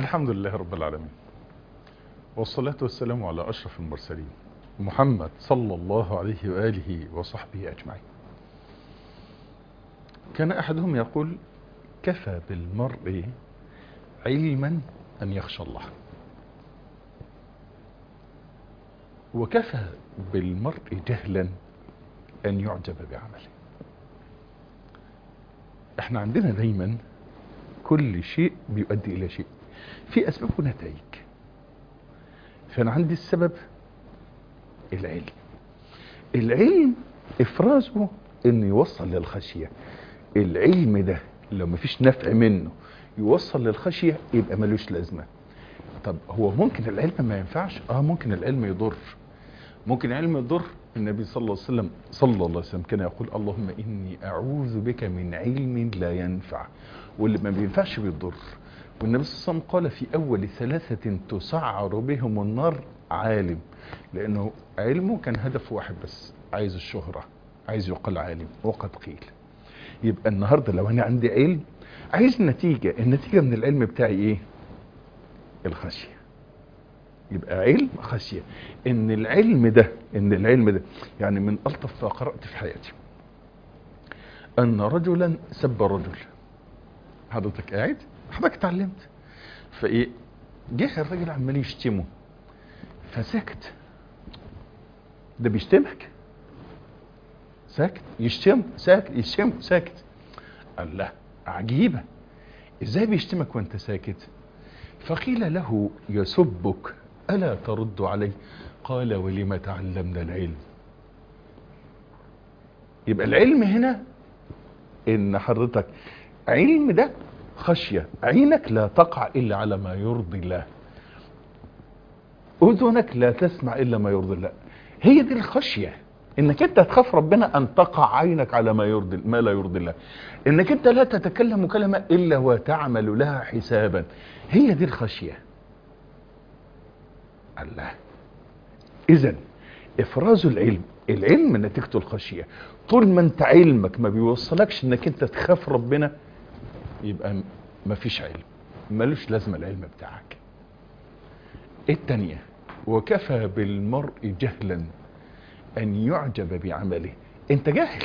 الحمد لله رب العالمين والصلاة والسلام على أشرف المرسلين محمد صلى الله عليه وآله وصحبه أجمعين كان أحدهم يقول كفى بالمرء علما أن يخشى الله وكفى بالمرء جهلا أن يعجب بعمله احنا عندنا دايما كل شيء بيؤدي إلى شيء في أسباب ونتائج فأنا عندي السبب العلم العلم إفرازه إنه يوصل للخشية العلم ده لو مفيش نفع منه يوصل للخشية يبقى ملوش لازمة طب هو ممكن العلم ما ينفعش اه ممكن العلم يضر ممكن العلم يضر النبي صلى الله عليه وسلم صلى الله عليه وسلم كان يقول اللهم إني أعوذ بك من علم لا ينفع واللي ما بينفعش بيضر والنبي صلى الله عليه وسلم قال في أول ثلاثة تسعر بهم النار عالم لأنه علمه كان هدف واحد بس عايز الشهرة عايز يقال عالم وقد قيل يبقى النهاردة لو أنا عندي علم عايز نتيجة النتيجة من العلم بتاعي إيه الخشية يبقى علم خشية ان العلم ده ان العلم ده يعني من الطف ما قرأت في حياتي ان رجلا سب رجل حضرتك قاعد حضرتك اتعلمت فايه جه الراجل عمال يشتمه فسكت ده بيشتمك ساكت يشتم ساكت يشتم ساكت قال لا عجيبة ازاي بيشتمك وانت ساكت فقيل له يسبك ألا ترد عليه قال ولم تعلمنا العلم يبقى العلم هنا ان حضرتك علم ده خشية عينك لا تقع إلا على ما يرضي الله أذنك لا تسمع إلا ما يرضي الله هي دي الخشية انك انت تخاف ربنا ان تقع عينك على ما يرضي ما لا يرضي الله انك انت لا تتكلم كلمة الا وتعمل لها حسابا هي دي الخشية الله اذا افراز العلم العلم نتيجته الخشية طول ما انت علمك ما بيوصلكش انك انت تخاف ربنا يبقى ما فيش علم ملوش لازمة العلم بتاعك التانية وكفى بالمرء جهلا ان يعجب بعمله انت جاهل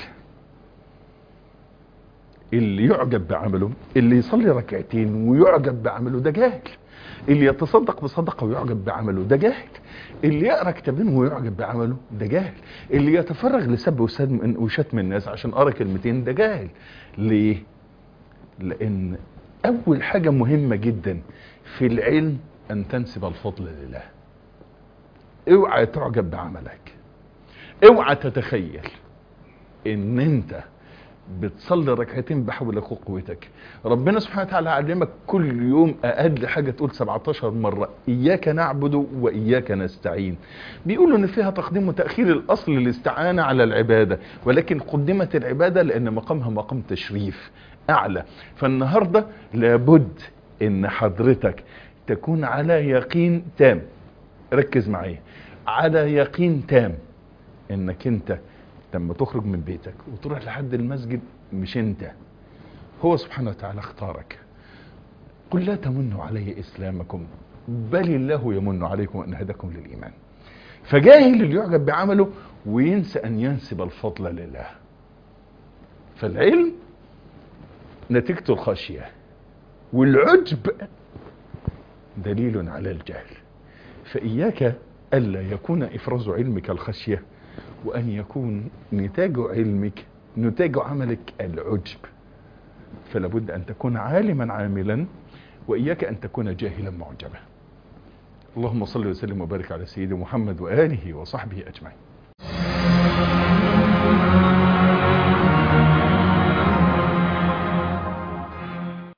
اللي يعجب بعمله اللي يصلي ركعتين ويعجب بعمله ده جاهل اللي يتصدق بصدقه ويعجب بعمله ده جاهل اللي يقرا كتابين ويعجب بعمله ده جاهل اللي يتفرغ لسب وشتم الناس عشان قرا كلمتين ده جاهل ليه لان اول حاجه مهمه جدا في العلم ان تنسب الفضل لله اوعى تعجب بعملك اوعى تتخيل ان انت بتصلي ركعتين بحول قوتك ربنا سبحانه وتعالى علمك كل يوم اقل حاجة تقول 17 مرة اياك نعبد واياك نستعين بيقولوا ان فيها تقديم وتأخير الاصل الاستعانة على العبادة ولكن قدمت العبادة لان مقامها مقام تشريف اعلى فالنهاردة لابد ان حضرتك تكون على يقين تام ركز معايا على يقين تام انك انت لما تخرج من بيتك وتروح لحد المسجد مش انت هو سبحانه وتعالى اختارك قل لا تمنوا علي اسلامكم بل الله يمن عليكم ان هداكم للايمان فجاهل اللي يعجب بعمله وينسى ان ينسب الفضل لله فالعلم نتيجته الخشيه والعجب دليل على الجهل فاياك الا يكون افراز علمك الخشيه وأن يكون نتاج علمك نتاج عملك العجب فلا بد أن تكون عالما عاملا وإياك أن تكون جاهلا معجبا اللهم صل وسلم وبارك على سيدنا محمد وآله وصحبه أجمعين